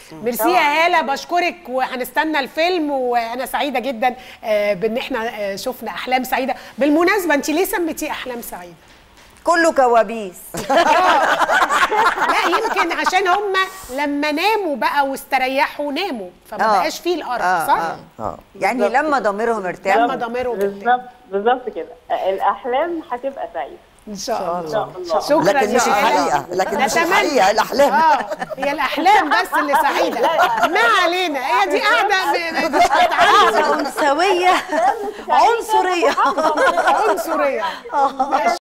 ميرسي يا هاله بشكرك وهنستنى الفيلم وانا سعيده جدا آه، بان احنا آه، شفنا احلام سعيده بالمناسبه انت ليه سميتيه احلام سعيده كله كوابيس لا يمكن عشان هم لما ناموا بقى واستريحوا ناموا فما آه. بقاش فيه الارق آه، صح آه. آه. يعني لما ضميرهم ارتاح لما ضميرهم ارتاح. بالظبط بالظبط كده الاحلام هتبقى سعيده ان شاء ان الله شاء الله شكرا لكن يا مش هالة. الحقيقة، لكن مش نتمنى. الحقيقة، الأحلام. اه هي الاحلام بس اللي سعيده ما علينا هي دي قاعده م- م- قاعدة أنثوية عنصرية عنصريه